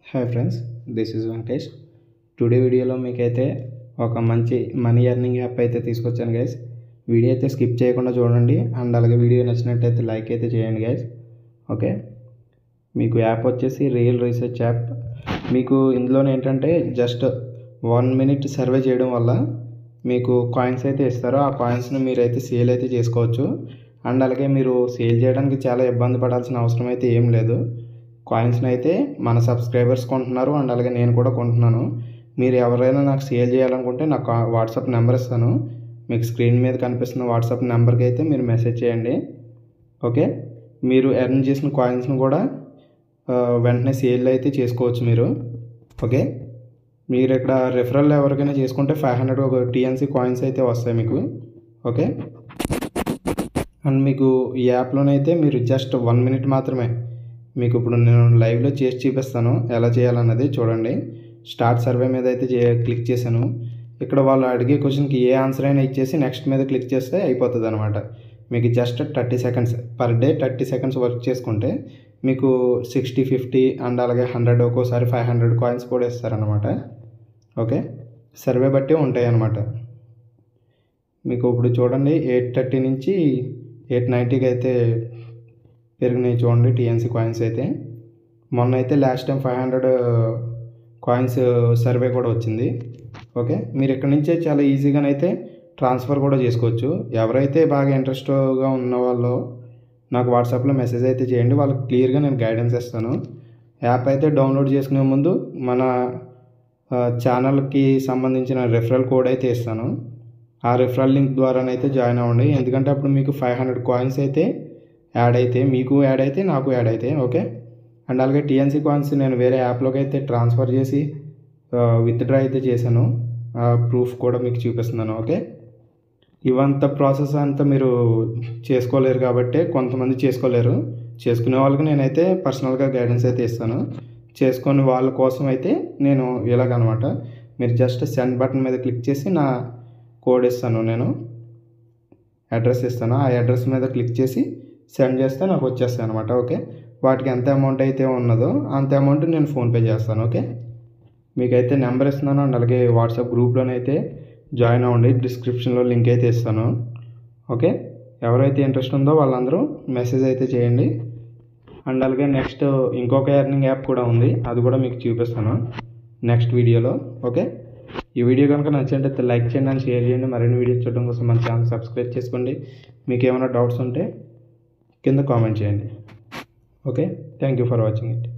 hi friends this is Venkatesh today వీడియోలో మీకైతే ఒక మంచి మనీ ఎర్నింగ్ యాప్ అయితే తీసుకొచ్చాను గైస్ వీడియో అయితే స్కిప్ చేయకుండా చూడండి అండ్ అలాగే వీడియో నచ్చినట్టయితే లైక్ అయితే చేయండి గైస్ ఓకే మీకు యాప్ వచ్చేసి రియల్ రీసెర్చ్ యాప్ మీకు ఇందులో ఏంటంటే జస్ట్ వన్ మినిట్ సర్వే చేయడం వల్ల మీకు కాయిన్స్ అయితే ఇస్తారు ఆ కాయిన్స్ని మీరైతే సేల్ అయితే చేసుకోవచ్చు అండ్ అలాగే మీరు సేల్ చేయడానికి చాలా ఇబ్బంది పడాల్సిన అవసరం అయితే ఏం లేదు కాయిన్స్ని అయితే మన సబ్స్క్రైబర్స్ కొంటున్నారు అండ్ అలాగే నేను కూడా కొంటున్నాను మీరు ఎవరైనా నాకు సేల్ చేయాలనుకుంటే నాకు వాట్సాప్ నెంబర్ ఇస్తాను మీకు స్క్రీన్ మీద కనిపిస్తున్న వాట్సాప్ నెంబర్కి అయితే మీరు మెసేజ్ చేయండి ఓకే మీరు ఎర్న్ చేసిన కాయిన్స్ని కూడా ఆ, వెంటనే సేల్ అయితే చేసుకోవచ్చు మీరు ఓకే మీరు ఇక్కడ రెఫరల్ ఎవరికైనా చేసుకుంటే ఫైవ్ హండ్రెడ్ ఒక టీఎన్సీ కాయిన్స్ అయితే వస్తాయి మీకు ఓకే అండ్ మీకు ఈ యాప్లోనైతే మీరు జస్ట్ వన్ మినిట్ మాత్రమే మీకు ఇప్పుడు నేను లైవ్లో చేసి చూపిస్తాను ఎలా చేయాలన్నది చూడండి స్టార్ట్ సర్వే మీద అయితే చే క్లిక్ చేశాను ఇక్కడ వాళ్ళు అడిగే క్వశ్చన్కి ఏ ఆన్సర్ అయినా ఇచ్చేసి నెక్స్ట్ మీద క్లిక్ చేస్తే అయిపోతుంది అనమాట మీకు just thirty seconds per day thirty seconds work చేసుకుంటే మీకు సిక్స్టీ ఫిఫ్టీ అండ్ అలాగే హండ్రెడ్ ఒక్కోసారి ఫైవ్ హండ్రెడ్ కాయిన్స్ కూడా ఇస్తారనమాట ఓకే సర్వే బట్టి ఉంటాయి అన్నమాట మీకు ఇప్పుడు చూడండి ఎయిట్ థర్టీ నుంచి ఎయిట్ నైంటీకి అయితే పెరిగినాయి చూడండి టీఎన్సీ కాయిన్స్ అయితే మొన్న అయితే last time five hundred coins survey కూడా వచ్చింది ఓకే మీరు ఇక్కడ నుంచే చాలా ఈజీగానైతే ట్రాన్స్ఫర్ కూడా చేసుకోవచ్చు ఎవరైతే బాగా ఇంట్రెస్ట్గా ఉన్న వాళ్ళు నాకు వాట్సాప్లో మెసేజ్ అయితే చేయండి వాళ్ళకి క్లియర్గా నేను గైడెన్స్ ఇస్తాను యాప్ అయితే డౌన్లోడ్ చేసుకునే ముందు మన ఆ, ఛానల్కి సంబంధించిన రెఫరల్ కోడ్ అయితే ఇస్తాను ఆ రెఫరల్ లింక్ ద్వారానైతే జాయిన్ అవ్వండి ఎందుకంటే అప్పుడు మీకు ఫైవ్ హండ్రెడ్ కాయిన్స్ అయితే యాడ్ అయితే మీకు యాడ్ అయితే నాకు యాడ్ అయితే ఓకే అండ్ అలాగే టీఎన్సీ కాయిన్స్ నేను వేరే యాప్లోకి అయితే ట్రాన్స్ఫర్ చేసి విత్డ్రా అయితే చేశాను ఆ ప్రూఫ్ కూడా మీకు చూపిస్తున్నాను ఓకే ఇవంత ప్రాసెస్ అంతా మీరు చేసుకోలేరు కాబట్టి కొంతమంది చేసుకోలేరు చేసుకునే వాళ్ళకి నేనైతే పర్సనల్గా గైడెన్స్ అయితే ఇస్తాను చేసుకునే వాళ్ళ కోసం అయితే నేను ఇలాగనమాట మీరు జస్ట్ సెండ్ బటన్ మీద క్లిక్ చేసి నా కోడ్ ఇస్తాను నేను అడ్రస్ ఇస్తాను ఆ అడ్రస్ మీద క్లిక్ చేసి సెండ్ చేస్తే నాకు వచ్చేస్తాయి అనమాట ఓకే వాటికి ఎంత అమౌంట్ అయితే ఉన్నదో అంత అమౌంట్ నేను ఫోన్పే చేస్తాను ఓకే మీకైతే నెంబర్ ఇస్తున్నాను అండ్ అలాగే వాట్సాప్ గ్రూప్లోనైతే జాయిన్ అవ్వండి డిస్క్రిప్షన్లో లింక్ అయితే ఇస్తాను ఓకే ఎవరైతే ఇంట్రెస్ట్ ఉందో వాళ్ళందరూ మెసేజ్ అయితే చేయండి అండ్ అలాగే నెక్స్ట్ ఇంకొక ఎర్నింగ్ యాప్ కూడా ఉంది అది కూడా మీకు చూపిస్తాను నెక్స్ట్ వీడియోలో ఓకే ఈ వీడియో కనుక నచ్చినట్లయితే లైక్ చేయండి అండ్ షేర్ చేయండి మరిన్ని వీడియోస్ చూడడం కోసం మన ఛానల్ సబ్స్క్రైబ్ చేసుకోండి మీకు ఏమైనా డౌట్స్ ఉంటే కింద కామెంట్ చేయండి okay thank you for watching it